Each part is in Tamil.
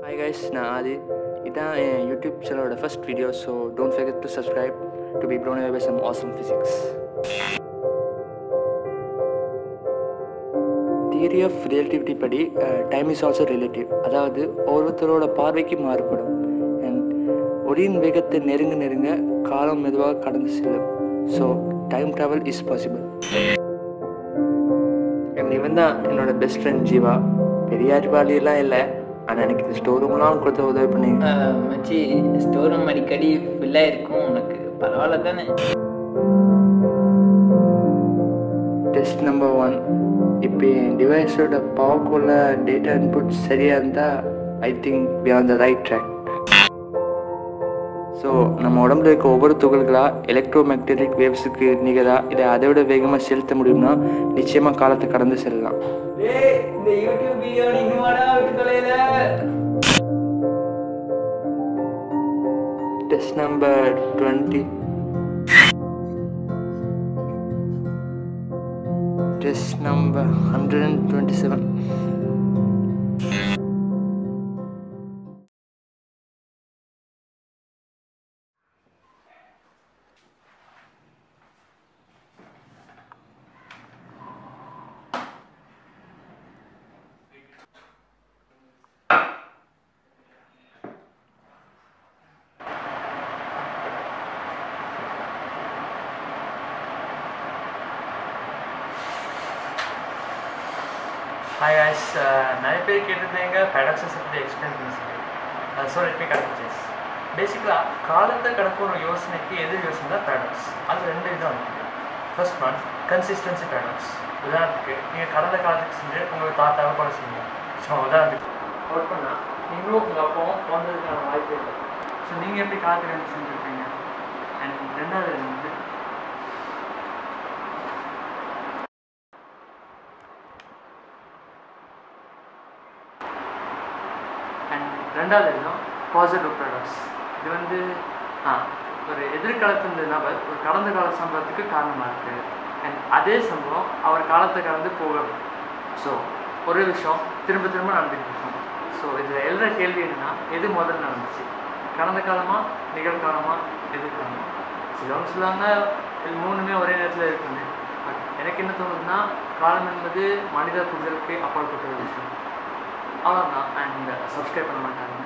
ஹாய் கைஸ் நான் ஆதி இதான் என் யூடியூப் சேனலோட first video so don't forget to subscribe to be blown away by some awesome physics theory of relativity படி டைம் இஸ் ஆல்சோ ரிலேட்டிவ் அதாவது ஒவ்வொருத்தரோட பார்வைக்கு மாறுபடும் அண்ட் ஒளியின் வேகத்தை நெருங்க நெருங்க காலம் மெதுவாக கடந்து செல்லும் so time travel is possible and இவன் தான் என்னோட பெஸ்ட் ஃப்ரெண்ட் ஜீவா பெரிய அறிவாளியெல்லாம் இல்லை ஆனால் எனக்கு இந்த ஸ்டோர் ரூம்லாம் கொடுத்த உதவி பண்ணி ஆஹ் மச்சி ஸ்டோர் ரூம் அடிக்கடி ஃபுல்லாக இருக்கும் உனக்கு பரவாயில்ல தானே டெஸ்ட் நம்பர் ஒன் இப்போ என் டிவைஸோட பவர்க்குள்ள டேட்டா இன்புட் சரியாக இருந்தால் I think we on the right track so நம்ம உடம்புல இருக்க ஒவ்வொரு துகள்களாக எலக்ட்ரோ மேக்னெட்டிக் வேவ்ஸுக்கு நிகராக இதை அதை விட வேகமாக செலுத்த முடியும்னா நிச்சயமாக காலத்தை கடந்து செல்லலாம் இந்த யூடியூப் வீடியோ இன்னுமாடா விட்டு தொலைல test number twenty test number hundred and twenty seven hi guys நிறைய பேர் கேட்டிருந்தீங்க பேடாக்ஸஸ் பற்றி எக்ஸ்பிளைன் பண்ண சொல்லி ஸோ லெட் மீ கன்ஃபியூஸ் பேசிக்கலாக காலத்தை கடக்கிற யோசனைக்கு எது யோசனை தான் பேடாக்ஸ் அது ரெண்டு விதம் இருக்குது ஃபர்ஸ்ட் ஒன் கன்சிஸ்டன்சி பேடாக்ஸ் உதாரணத்துக்கு நீங்கள் கடந்த காலத்துக்கு செஞ்சு உங்கள் தாத்தாவை கொலை செய்யுங்க ஸோ உதாரணத்துக்கு ஒர்க் பண்ணால் நீங்களும் உங்கள் அப்பாவும் பிறந்ததுக்கான வாய்ப்பு இல்லை ஸோ நீங்கள் எப்படி காலத்துக்கு வந்து செஞ்சுருப்பீங்க அண்ட் ரெண்டாவது வந்து அண்ட் ரெண்டாவது விதம் பாசிட்டிவ் ப்ராடக்ட்ஸ் இது வந்து ஆ ஒரு எதிர்காலத்து நபர் ஒரு கடந்த கால சம்பவத்துக்கு காரணமாக இருக்குது அண்ட் அதே சம்பவம் அவர் காலத்தை கடந்து போக ஸோ ஒரு விஷயம் திரும்ப திரும்ப நடந்துட்டு இருக்கும் ஸோ இதில் எழுதுகிற கேள்வி என்னன்னா எது முதல்ல நடந்துச்சு கடந்த காலமா நிகழ்காலமா எதிர்காலமா சிலவங்க சொல்லுவாங்க இது மூணுமே ஒரே நேரத்தில் இருக்குன்னு பட் எனக்கு என்ன தோணுதுன்னா காலம் என்பது மனித புரிதலுக்கு அப்பாற்பட்ட ஒரு விஷயம் அவ்வளோதான் அண்ட் சப்ஸ்கிரைப் பண்ண மாட்டாங்க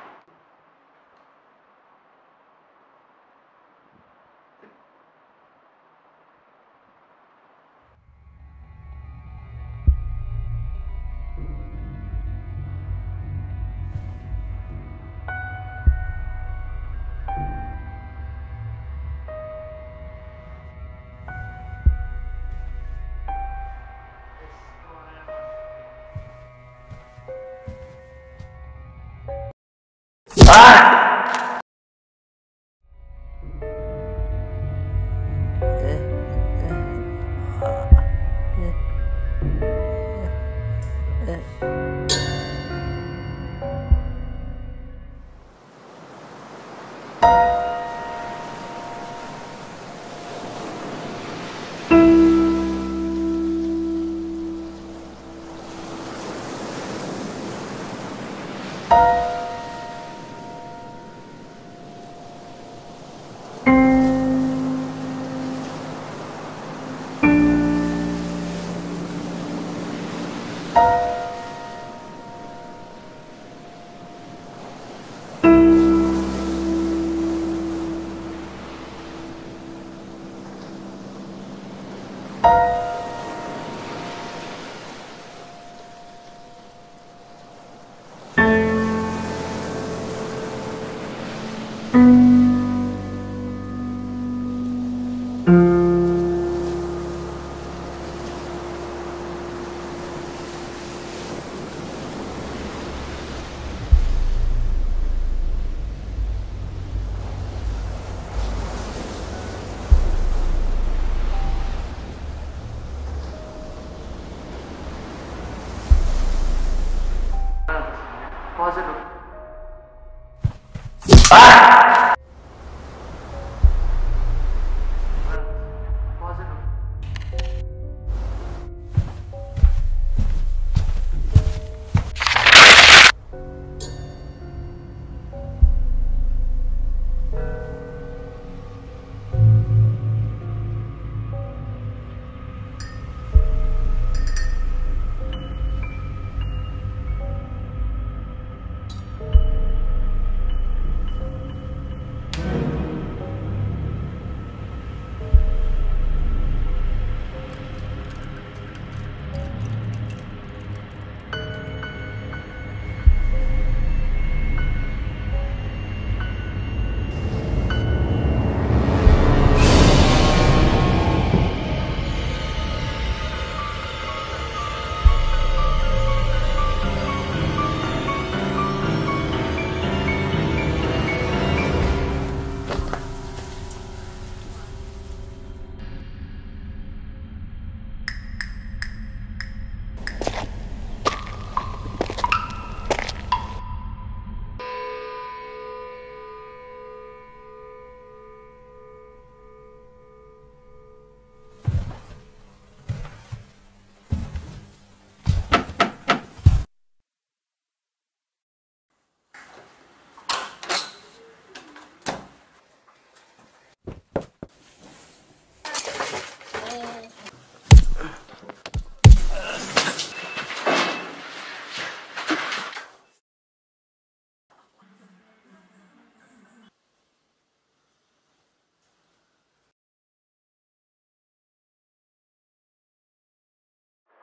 பாசிட்டிவ் பாசிட்டிவ்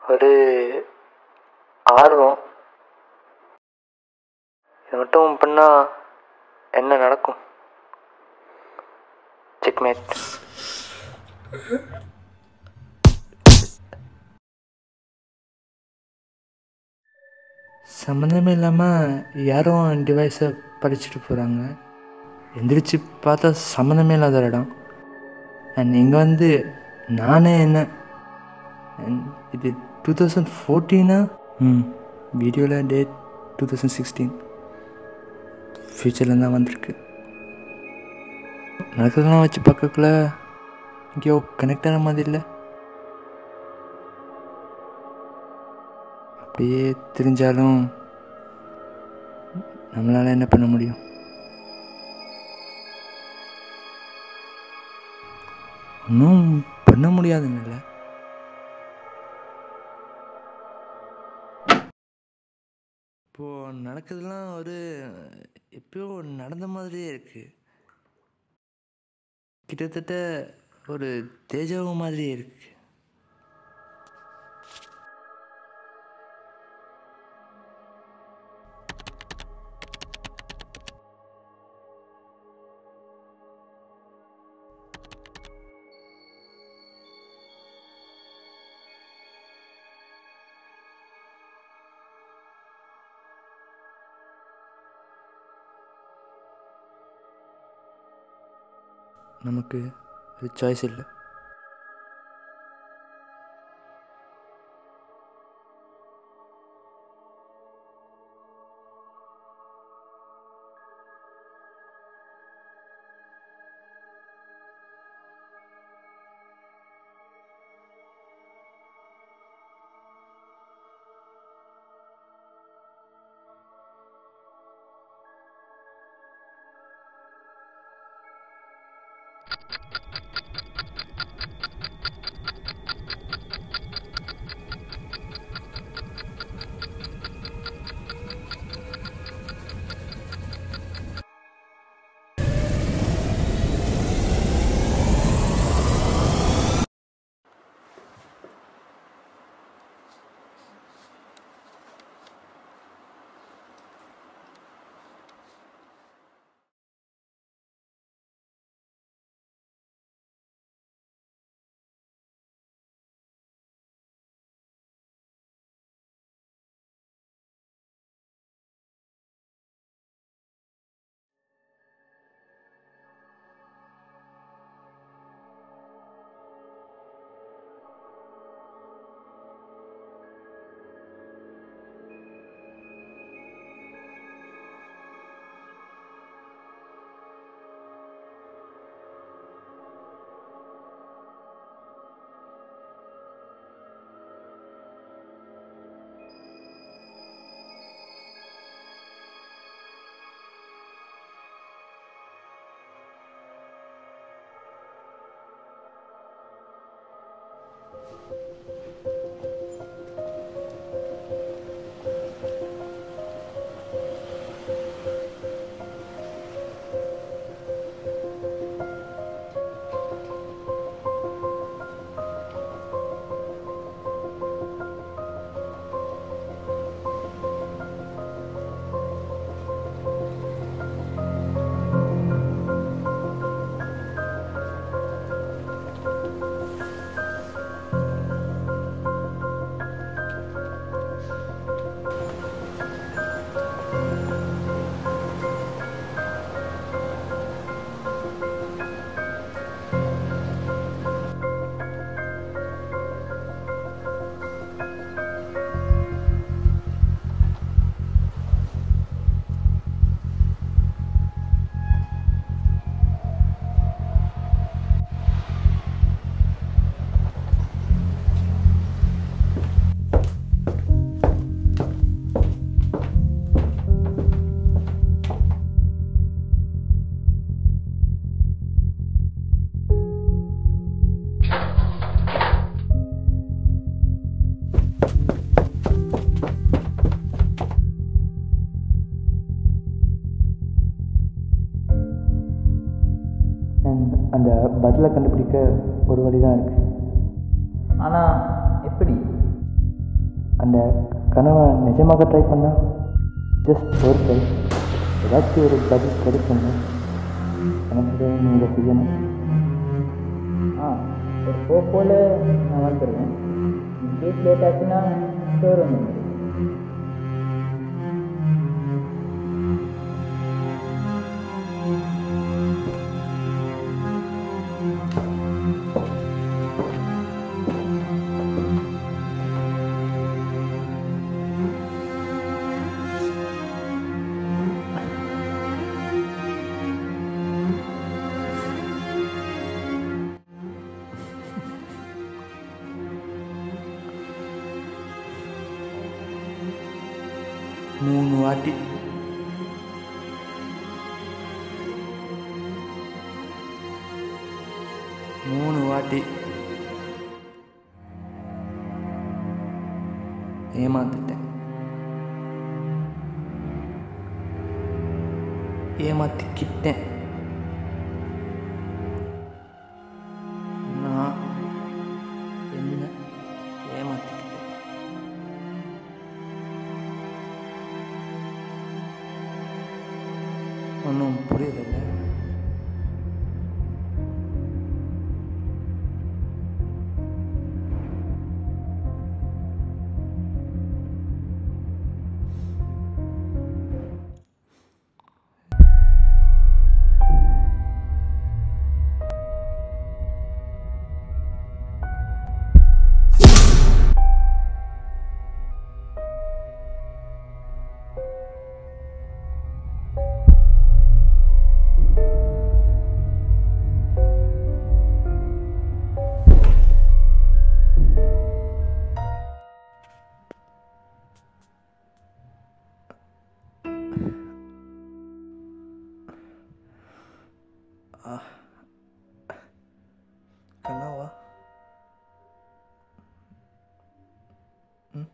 ஒரு ஆர்வம் இது மட்டும் பண்ணால் என்ன நடக்கும் செக்மேட் சம்மந்தமே இல்லாமல் யாரும் டிவைஸை படிச்சுட்டு போகிறாங்க எந்திரிச்சு பார்த்தா சம்மந்தமே இல்லாத ஒரு இடம் அண்ட் இங்கே வந்து நானே என்ன And இது டூ தௌசண்ட் ஃபோர்டீனா ம் வீடியோவில் டேட் டூ தௌசண்ட் சிக்ஸ்டீன் ஃப்யூச்சரில் தான் வந்திருக்கு நடக்கிறதெல்லாம் வச்சு பார்க்கக்குள்ள எங்கேயோ கனெக்ட் ஆன மாதிரி இல்லை அப்படியே தெரிஞ்சாலும் நம்மளால் என்ன பண்ண முடியும் ஒன்றும் பண்ண முடியாதுன்னு இல்லை இப்போது நடக்கிறதுலாம் ஒரு எப்பயோ நடந்த மாதிரியே இருக்குது கிட்டத்தட்ட ஒரு தேஜாவு மாதிரியே இருக்குது நமக்கு அது சாய்ஸ் இல்லை அந்த பதிலை கண்டுபிடிக்க ஒரு வழி தான் இருக்குது ஆனால் எப்படி அந்த கனவை நிஜமாக ட்ரை பண்ணால் ஜஸ்ட் ஒரு ட்ரை ஏதாச்சும் ஒரு பதில் கிடைக்குங்க எனக்கு நீங்கள் செய்யணும் ஆ ஒரு போ போல நான் வந்துடுவேன் இன்கேஸ் லேட் ஆச்சுன்னா ஸ்டோர் ரூம் மூணு வாட்டி மூணு வாட்டி ஏமாத்திட்டேன் ஏமாத்திக்கிட்டேன் நான் என்ன ஏமாத்திக்கிட்டேன் ஒன்றும் புரியலைல்ல கனவா ம்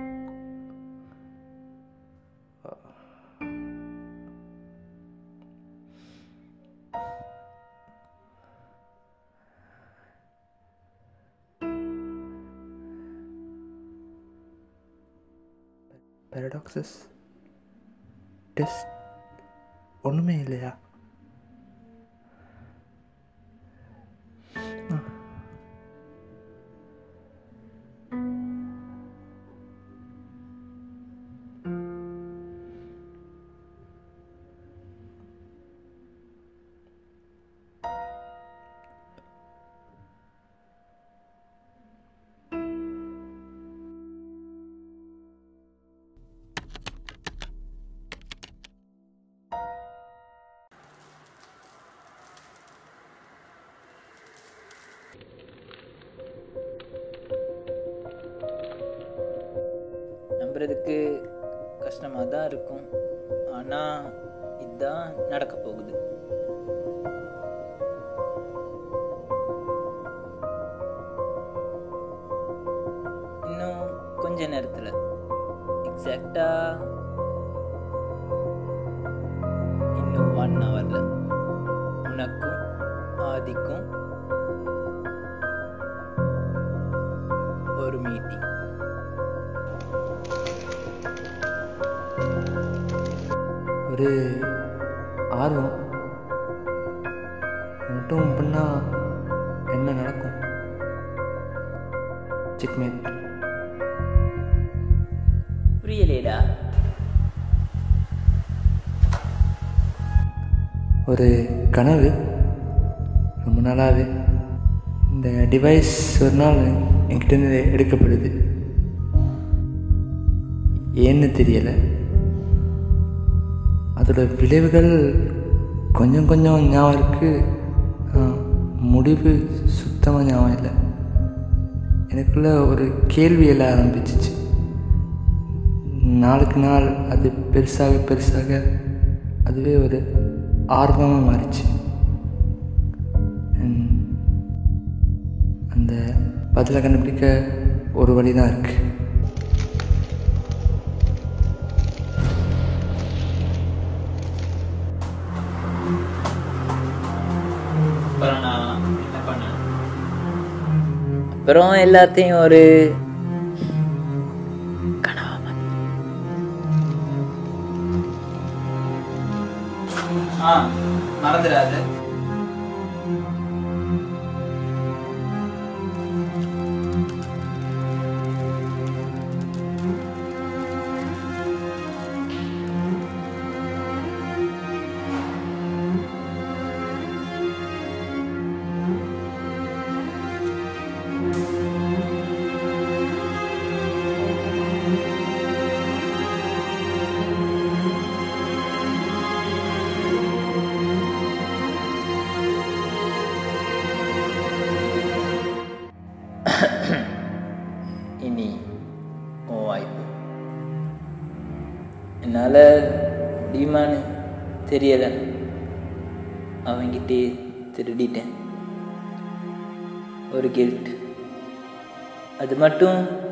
paradoxes டெஸ்ட் ஒன்றுமே இல்லையா நம்புறதுக்கு கஷ்டமாக தான் இருக்கும் ஆனால் இதுதான் நடக்க போகுது இன்னும் கொஞ்ச நேரத்தில் எக்ஸாக்டாக இன்னும் ஒன் ஹவரில் உனக்கும் ஆதிக்கும் ஒரு மீட்டிங் ஒரு ஆர்வம் மட்டும் பண்ணால் என்ன நடக்கும் செக்மேட் புரியலேடா ஒரு கனவு ரொம்ப நாளாகவே இந்த டிவைஸ் ஒரு நாள் என்கிட்டேருந்து எடுக்கப்படுது ஏன்னு தெரியலை அதோட விளைவுகள் கொஞ்சம் கொஞ்சம் ஞாபகம் இருக்குது முடிவு சுத்தமாக ஞாபகம் இல்லை எனக்குள்ள ஒரு கேள்வி எல்லாம் ஆரம்பிச்சிச்சு நாளுக்கு நாள் அது பெருசாக பெருசாக அதுவே ஒரு ஆர்வமாக மாறிச்சு And அந்த பதிலை கண்டுபிடிக்க ஒரு வழி தான் இருக்குது அப்புறம் நான் என்ன பண்ணேன் அப்புறம் எல்லாத்தையும் ஒரு ஆ மறந்துடாத இனி ஓ வாய்ப்பு என்னால் முடியுமான்னு தெரியலை அவங்கிட்டே திருடிட்டேன் ஒரு கில்ட் அது மட்டும்